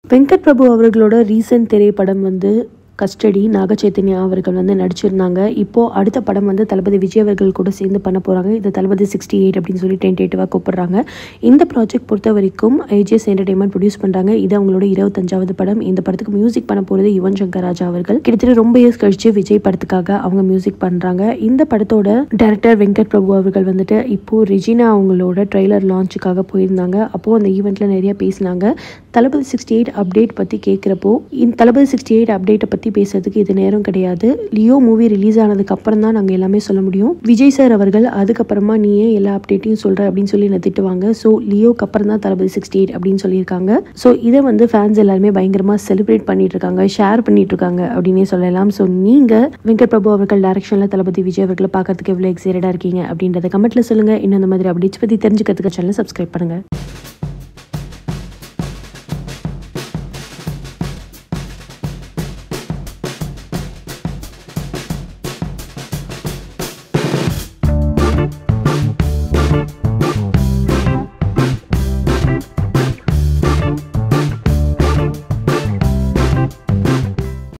வெங்கட் பிரபு அவர்களோட ரீசன்ட் திரைப்படம் வந்து கஸ்டடி நாக சைத்தன்யா அவர்கள் வந்து நடிச்சிருந்தாங்க இப்போ அடுத்த படம் வந்து தளபதி விஜய் அவர்கள் கூட சேர்ந்து பண்ண போறாங்க இது தளபதி சிக்ஸ்டி எயிட் அப்படின்னு சொல்லி டென்டேட்டிவாக கூப்பிடுறாங்க இந்த ப்ராஜெக்ட் பொறுத்த வரைக்கும் ஏஜிஎஸ் என்டர்டைன்மெண்ட் ப்ரொடியூஸ் பண்றாங்க இது அவங்களோட இருபத்தஞ்சாவது படம் இந்த படத்துக்கு மியூசிக் பண்ண போறது யுவன் சங்கர் ராஜா அவர்கள் கிட்டத்தட்ட ரொம்ப இயர்ஸ் கழிச்சு விஜய் படத்துக்காக அவங்க மியூசிக் பண்றாங்க இந்த படத்தோட டைரக்டர் வெங்கட் பிரபு அவர்கள் வந்துட்டு இப்போ ரெஜினா அவங்களோட ட்ரெய்லர் லான்ச்சுக்காக போயிருந்தாங்க அப்போ அந்த ஈவெண்ட்ல நிறைய பேசினாங்க தளபதி சிக்ஸ்டி எயிட் அப்டேட் பற்றி கேட்குறப்போ இந்த தளபதி சிக்ஸ்டி எயிட் அப்டேட்டை பற்றி பேசுறதுக்கு இது நேரம் கிடையாது லியோ மூவி ரிலீஸ் ஆனதுக்கு அப்புறம் தான் நாங்கள் எல்லாமே சொல்ல முடியும் விஜய் சார் அவர்கள் அதுக்கப்புறமா நீ ஏன் எல்லா அப்டேட்டையும் சொல்கிற அப்படின்னு சொல்லி என்ன திட்டுவாங்க ஸோ லியோக்கு அப்புறம் தான் தளபதி சிக்ஸ்டி எயிட் அப்படின்னு சொல்லியிருக்காங்க ஸோ இதை வந்து ஃபேன்ஸ் எல்லாருமே பயங்கரமாக செலிப்ரேட் பண்ணிட்டு இருக்காங்க ஷேர் பண்ணிட்டு இருக்காங்க அப்படின்னே சொல்லலாம் ஸோ நீங்கள் வெங்கட் பிரபு அவர்கள் டைரக்ஷனில் தளபதி விஜய் அவர்களை பார்க்கறதுக்கு எவ்வளோ எக்ஸைட்டடாக இருக்கீங்க அப்படின்றத கமெண்ட்டில் சொல்லுங்கள் இன்னும் அந்த மாதிரி அப்டேட்ஸ் பற்றி தெரிஞ்சுக்கிறதுக்கு சேனல் சப்ஸ்கிரைப் பண்ணுங்கள்